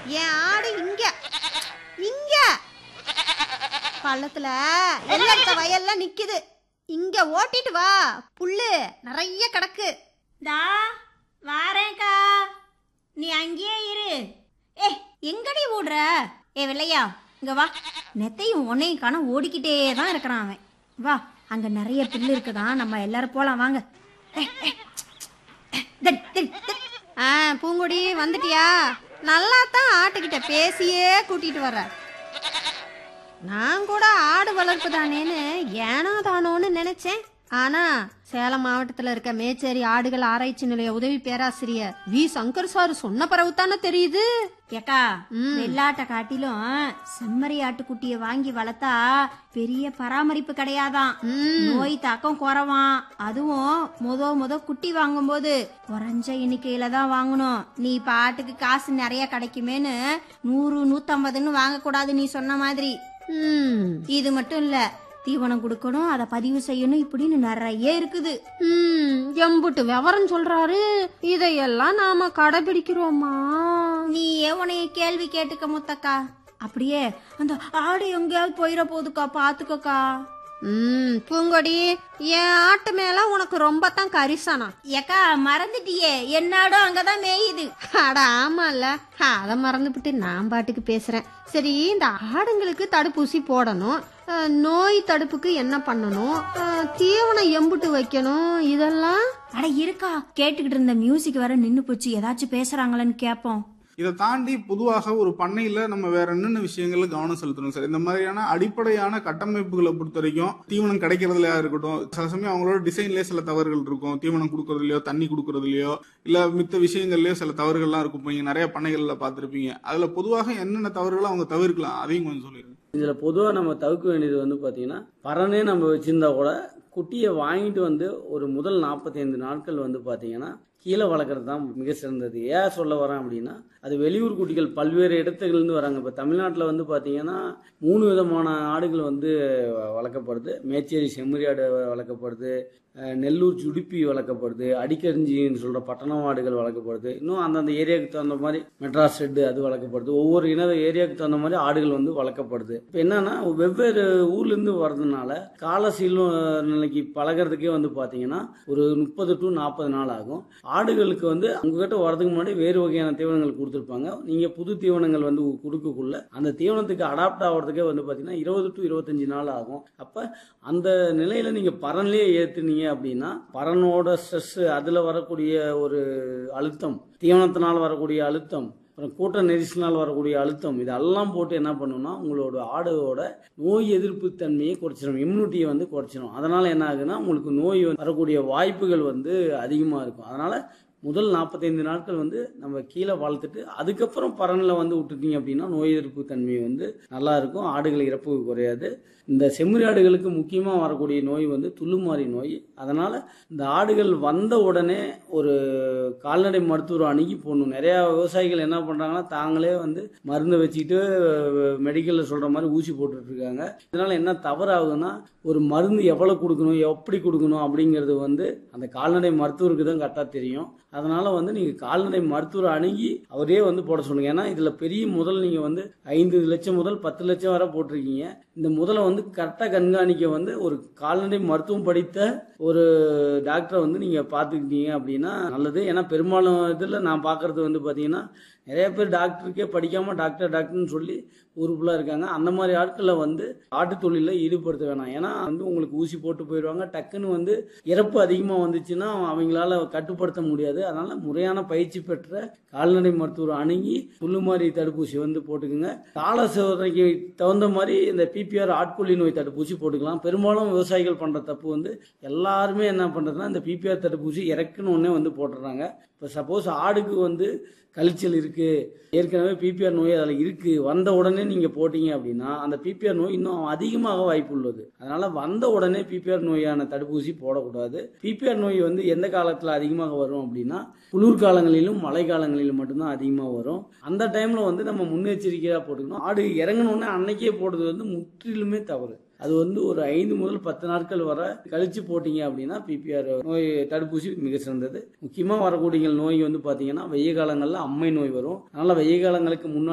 என் ஆடு இங்க இங்க பள்ளத்துல எல்லத்த வயல்ல நிக்குது இங்க ஓட்டிட்டு வா புல்லு நிறைய கிடக்கு தா வாரேன்க்கா நீ அங்கேயே இரு ஏ எங்கடி ஓடுற ஏ வெள்ளையா இங்க வா நெத்தையும் உன்னையும் காண ஓடிக்கிட்டே தான் இருக்கிறான் அவன் வா அங்க நிறைய புல்லு இருக்குதான் நம்ம எல்லாரும் போலாம் வாங்க ஏய், ஏய், ஏய், தடி, தடி, தடி. ஆ பூங்குடி வந்துட்டியா நல்லா தான் ஆட்டுக்கிட்ட பேசியே கூட்டிட்டு வர்ற நான் கூட ஆடு வளர்ப்பு தானேன்னு ஏனோ தானோன்னு நினைச்சேன் ஆனா சேலம் மாவட்டத்துல இருக்க மேச்சேரி ஆடுகள் ஆராய்ச்சி நிலைய உதவி பேராசிரியர் வி சங்கர் சார் சொன்ன பிறகு தானே தெரியுது ஏக்கா ம். வெள்ளாட்டை காட்டிலும் செம்மறி ஆட்டுக்குட்டியை வாங்கி வளர்த்தா பெரிய பராமரிப்பு கிடையாதாம் ம். நோய் தாக்கம் குறவாம் அதுவும் முத முத குட்டி வாங்கும்போது குறைஞ்ச எண்ணிக்கையில தான் வாங்கணும் நீ பாட்டுக்கு காசு நிறைய கிடைக்குமேன்னு நூறு நூத்தம்பதுன்னு வாங்கக்கூடாது நீ சொன்ன மாதிரி ம் இது மட்டும் இல்ல தீவனம் கொடுக்கணும் அதை பதிவு செய்யணும் இப்படின்னு நிறைய இருக்குது ம், எம்புட்டு விவரம் சொல்றாரு இதையெல்லாம் நாம கடைபிடிக்கிறோமா நீயே உனைய கேள்வி கேட்டுக்க முத்தக்கா அப்படியே அந்த ஆடு எங்கேயாவது போயிட போகுதுக்கா பாத்துக்கக்கா ம் பூங்கொடி என் ஆட்டு மேல உனக்கு ரொம்ப தான் கரிசனா ஏக்கா மறந்துட்டியே என்னாடும் அங்கதான் மேயுது அட ஆமால அத மறந்துபிட்டு நான் பாட்டுக்கு பேசுறேன் சரி இந்த ஆடுங்களுக்கு தடுப்பூசி போடணும் அஹ், நோய் தடுப்புக்கு என்ன பண்ணணும் அஹ், தீவனம் எம்புட்டு வைக்கணும் இதெல்லாம் அட இருக்கா கேட்டுக்கிட்டு இருந்த மியூசிக் வர நின்னு போச்சு ஏதாச்சும் பேசுறாங்களான்னு கேப்போம் இதை தாண்டி பொதுவாக ஒரு பண்ணையில நம்ம வேற என்னென்ன விஷயங்கள்ல கவனம் செலுத்தணும் சார் இந்த மாதிரியான அடிப்படையான கட்டமைப்புகளை பொறுத்த வரைக்கும் தீவனம் கிடைக்கிறதுலயா இருக்கட்டும் சில சமயம் அவங்களோட டிசைன்லயே சில தவறுகள் இருக்கும் தீவனம் கொடுக்கறதுலயோ தண்ணி கொடுக்கறதுலயோ இல்ல மித்த விஷயங்கள்லயோ சில தவறுகள்லாம் இருக்கும் இப்ப நீங்க நிறைய பண்ணைகள்ல பார்த்திருப்பீங்க அதுல பொதுவாக என்னென்ன தவறுகளை அவங்க தவிர்க்கலாம் அதையும் கொஞ்சம் சொல்லிருங்க இதில் பொதுவாக நம்ம தவிர்க்க வேண்டியது வந்து பார்த்தீங்கன்னா பறனே நம்ம வச்சுருந்தா கூட குட்டியை வாங்கிட்டு வந்து ஒரு முதல் நாற்பத்தைந்து நாட்கள் வந்து பார்த்தீங்கன்னா கீழே வளர்க்குறது தான் மிக சிறந்தது ஏன் சொல்ல வரேன் அப்படின்னா அது வெளியூர் குட்டிகள் பல்வேறு இடத்துலேருந்து வராங்க இப்போ தமிழ்நாட்டில் வந்து பார்த்தீங்கன்னா மூணு விதமான ஆடுகள் வந்து வளர்க்கப்படுது மேச்சேரி செம்மறி ஆடு வளர்க்கப்படுது அஹ் நெல்லூர் சுடுப்பி வளர்க்கப்படுது அடிக்கரிஞ்சின்னு சொல்கிற பட்டண ஆடுகள் வளர்க்கப்படுது இன்னும் அந்தந்த ஏரியாவுக்கு தகுந்த மாதிரி மெட்ராஸ் ரெட்டு அது வளர்க்கப்படுது ஒவ்வொரு இன ஏரியாவுக்கு தகுந்த மாதிரி ஆடுகள் வந்து வளர்க்கப்படுது இப்போ என்னன்னா வெவ்வேறு ஊர்லேருந்து வர்றதுனால கால நிலைக்கு பழகிறதுக்கே வந்து பார்த்தீங்கன்னா ஒரு முப்பது டு நாற்பது நாள் ஆகும் ஆடுகளுக்கு வந்து உங்ககிட்ட வரதுக்கு முன்னாடி வேறு வகையான தீவனங்கள் கொடுத்துருப்பாங்க நீங்கள் புது தீவனங்கள் வந்து கொடுக்கக்குள்ள அந்த தீவனத்துக்கு அடாப்ட் ஆகிறதுக்கே வந்து பார்த்தீங்கன்னா இருபது டு இருபத்தஞ்சு நாள் ஆகும் அப்போ அந்த நிலையில நீங்க பரன்லயே ஏத்துனீங்க அப்படின்னா பரனோட ஸ்ட்ரெஸ் அதுல வரக்கூடிய ஒரு அழுத்தம் தீவனத்தினால் வரக்கூடிய அழுத்தம் அப்புறம் கூட்ட நெரிசலினால் வரக்கூடிய அழுத்தம் இதெல்லாம் போட்டு என்ன பண்ணுன்னா உங்களோட ஆடோட நோய் எதிர்ப்பு தன்மையை குறைச்சிடும் இம்யூனிட்டியை வந்து குறைச்சிடும் அதனால என்ன ஆகுதுன்னா உங்களுக்கு நோய் வந்து வரக்கூடிய வாய்ப்புகள் வந்து அதிகமாக இருக்கும் அதனால முதல் நாற்பத்தைந்து நாட்கள் வந்து நம்ம கீழே வளர்த்துட்டு அதுக்கப்புறம் பரனில் வந்து விட்டுட்டீங்க அப்படின்னா நோய் எதிர்ப்பு தன்மை வந்து நல்லா இருக்கும் ஆடுகள் இறப்பு குறையாது இந்த செம்மறி ஆடுகளுக்கு முக்கியமாக வரக்கூடிய நோய் வந்து துள்ளுமாறி நோய் அதனால் இந்த ஆடுகள் வந்த உடனே ஒரு கால்நடை மருத்துவர் அணுகி போடணும் நிறையா விவசாயிகள் என்ன பண்ணுறாங்கன்னா தாங்களே வந்து மருந்து வச்சுக்கிட்டு மெடிக்கலில் சொல்கிற மாதிரி ஊசி போட்டுட்டு இருக்காங்க இதனால் என்ன தவறாகுதுன்னா ஒரு மருந்து எவ்வளோ கொடுக்கணும் எப்படி கொடுக்கணும் அப்படிங்கிறது வந்து அந்த கால்நடை மருத்துவருக்கு தான் கரெக்டாக தெரியும் அதனால வந்து நீங்கள் கால்நடை மருத்துவரை அணுகி அவரே வந்து போட சொல்லுங்க ஏன்னா இதில் பெரிய முதல் நீங்கள் வந்து ஐந்து லட்சம் முதல் பத்து லட்சம் வரை போட்டிருக்கீங்க இந்த முதலை வந்து கரெக்டாக கண்காணிக்க வந்து ஒரு கால்நடை மருத்துவம் படித்த ஒரு டாக்டரை வந்து நீங்கள் பார்த்துக்கிட்டீங்க அப்படின்னா நல்லது ஏன்னா பெரும்பாலும் இதில் நான் பார்க்குறது வந்து பார்த்தீங்கன்னா நிறைய பேர் டாக்டருக்கே படிக்காமல் டாக்டர் டாக்டர்னு சொல்லி ஊருக்குள்ளாக இருக்காங்க அந்த மாதிரி ஆட்களை வந்து ஆட்டு தொழிலில் ஈடுபடுத்த வேணாம் ஏன்னா வந்து உங்களுக்கு ஊசி போட்டு போயிடுவாங்க டக்குன்னு வந்து இறப்பு அதிகமாக வந்துச்சுன்னா அவங்களால கட்டுப்படுத்த முடியாது அதனால முறையான பயிற்சி பெற்ற கால்நடை மருத்துவர் அணுகி புல்லுமாரி தடுப்பூசி வந்து போட்டுக்குங்க கால சோதனைக்கு தகுந்த மாதிரி இந்த பிபிஆர் ஆட்கொல்லி நோய் தடுப்பூசி போட்டுக்கலாம் பெரும்பாலும் விவசாயிகள் பண்ணுற தப்பு வந்து எல்லாருமே என்ன பண்ணுறதுன்னா இந்த பிபிஆர் தடுப்பூசி இறக்குன்னு ஒன்றே வந்து போட்டுடுறாங்க இப்போ சப்போஸ் ஆடுக்கு வந்து கழிச்சல் இருக்கு ஏற்கனவே பிபிஆர் நோய் அதில் இருக்கு வந்த உடனே நீங்க போட்டீங்க அப்படின்னா அந்த பிபிஆர் நோய் இன்னும் அதிகமாக வாய்ப்பு உள்ளது அதனால வந்த உடனே பிபிஆர் நோயான தடுப்பூசி போடக்கூடாது பிபிஆர் நோய் வந்து எந்த காலத்தில் அதிகமாக வரும் அப்படின்னா குளிர்காலங்களிலும் மழை காலங்களிலும் மட்டும்தான் அதிகமாக வரும் அந்த டைம்ல வந்து நம்ம முன்னெச்சரிக்கையாக போட்டுக்கணும் ஆடு இறங்கணுன்னே அன்னைக்கே போடுறது வந்து முற்றிலுமே தவறு அது வந்து ஒரு ஐந்து முதல் பத்து நாட்கள் வரை கழிச்சு போட்டீங்க அப்படின்னா பிபிஆர் நோய் தடுப்பூசி மிக சிறந்தது முக்கியமாக வரக்கூடிய நோய் வந்து பார்த்தீங்கன்னா வெய்ய காலங்களில் அம்மை நோய் வரும் அதனால வெய்ய காலங்களுக்கு முன்னாடி